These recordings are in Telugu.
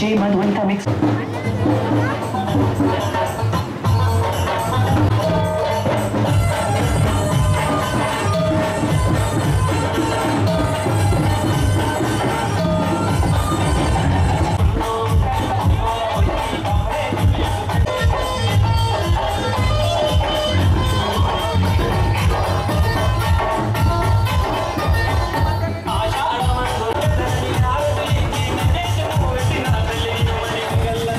మధు అంతా మిక్స్ ఆషాఢమందు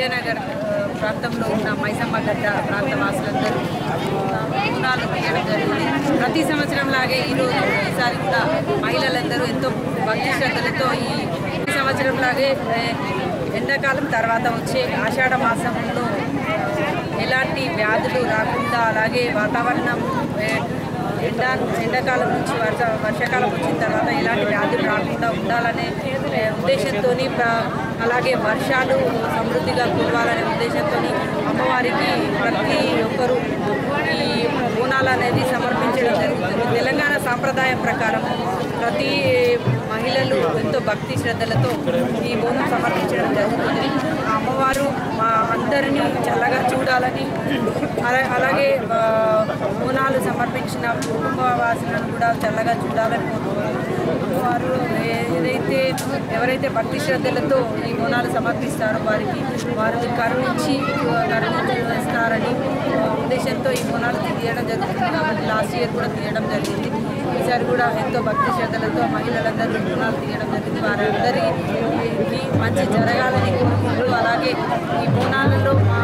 విజయనగర్ ఆ, ప్రాంతంలో ఉన్న మైసమ్మ గడ్డ ప్రాంత వాసులందరూ బోనాలు తీయడం జరిగింది ప్రతి సంవత్సరం లాగే ఈరోజు ఈసారి కూడా మహిళలందరూ ఎంతో భక్తి శ్రద్ధలతో ఈ ఈ సంవత్సరం లాగే ఏ, ఎండాకాలం తర్వాత వచ్చే ఆషాఢ మాసంలో ఎలాంటి వ్యాధులు రాకుండా అలాగే వాతావరణం ఏ, ఎండా ఎండాకాలం నుంచి వర్ష వర్షాకాలం వచ్చిన తర్వాత ఎలాంటి వ్యాధులు రాకుండా ఉండాలనే ఏ, ఉద్దేశంతో అలాగే వర్షాలు సమృద్ధిగా కురవాలనే ఉద్దేశంతో అమ్మవారికి ప్రతి ఒక్కరూ ఈ బోనాలు అనేది సమర్పించడం జరుగుతుంది తెలంగాణ సాంప్రదాయం ప్రకారం ప్రతి మహిళలు ఎంతో భక్తి శ్రద్ధలతో ఈ బోనం సమర్పించడం జరుగుతుంది ఆ అమ్మవారు మా అందరినీ చల్లగా చూడాలని అలా- అలాగే ఆ, బోనాలు సమర్పించిన కుటుంబ వాసులను కూడా చల్లగా చూడాలని కోరుకుంటున్నాను అమ్మవారు ఏ- ఏదైతే ఎవరైతే భక్తి శ్రద్ధలతో ఈ బోనాలు సమర్పిస్తారో వారికి వారిని కరుణించి కరుణిస్తారని ఉద్దేశంతో ఈ బోనాలు తీయడం జరుగుతుంది కాబట్టి లాస్ట్ ఇయర్ కూడా తీయడం జరిగింది ఈసారి కూడా ఎంతో భక్తి శ్రద్ధలతో మహిళలందరూ బోనాలు తీయడం జరిగింది వారందరికీ మంచి జరగాలని కోరుకుంటూ అలాగే ఈ బోనాలలో మా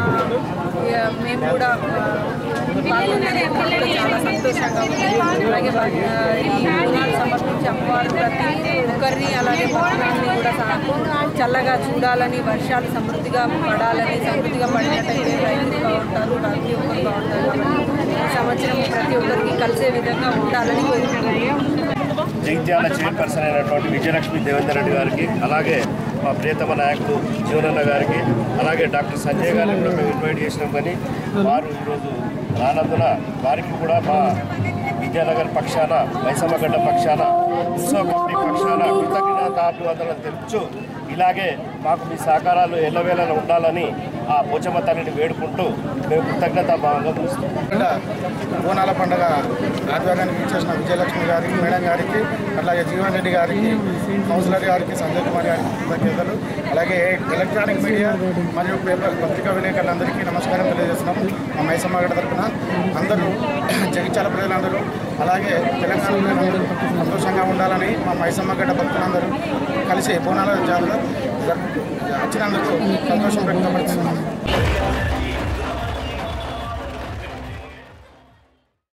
ఇక మేము కూడా ఆ, పాల్గొనేందుకు కూడా చాలా సంతోషంగా ఉంది అలాగే భక్- ఆ, ఈ బోనాలు సమర్పించి అమ్మవారు ప్రతి ఒక్కరిని అలాగే భక్తులని కూడా సా- చల్లగా చూడాలని వర్షాలు సమృద్ధిగా పడాలని సమృద్ధిగా పడినట్టయితే రైతులు బాగుంటారు ప్రతి ఒక్కరు బాగుంటారు కాబట్టి ఈ సంవత్సరం ప్రతి ఒక్కరికి కలిసే విధంగా ఉండాలని కోరుకుంటున్నాను జగిత్యాల చైర్పర్సన్ అయినటువంటి విజయలక్ష్మి దేవేందర్ రెడ్డి గారికి అలాగే మా ప్రియతమ నాయకుడు జీవనన్న గారికి అలాగే డాక్టర్ సంజయ్ గారిని కూడా మేము ఇన్వైట్ చేసినాం కానీ వారు ఈరోజు రానందున వారికి కూడా మా విద్యానగర్ పక్షాన మైసమ్మగడ్డ పక్షాన ఉత్సవ కమిటీ పక్షాన కృతజ్ఞతాభివందనలు తెలుపుచు ఇలాగే మాకు మీ సహకారాలు ఎల్లవేళలా ఉండాలని ఆ పోచమ్మ తల్లిని వేడుకుంటూ మేము కృతజ్ఞతా భావంగా చూస్తాం ఇక్కడ బోనాల పండుగ ఆధ్వర్యానికి ఇచ్చేసిన విజయలక్ష్మి గారికి మేడం గారికి అలాగే జీవన్ రెడ్డి గారికి కౌన్సిలర్ గారికి సంజయ్ కుమార్ గారికి కృతజ్ఞతలు అలాగే ఎలక్ట్రానిక్ మీడియా మరియు పేపర్ పత్రికా విలేకరులందరికీ నమస్కారం తెలియజేస్తున్నాం మా మైసమ్మగడ్డ తరఫున అందరూ జగిత్యాల ప్రజలందరూ అలాగే తెలంగాణ ప్రజలందరూ సంతోషంగా ఉండాలని మా మైసమ్మగడ్డ భక్తులందరూ కలిసి బోనాల జాతర జరుపు- వచ్చినందుకు సంతోషం వ్యక్తపరుస్తున్నాం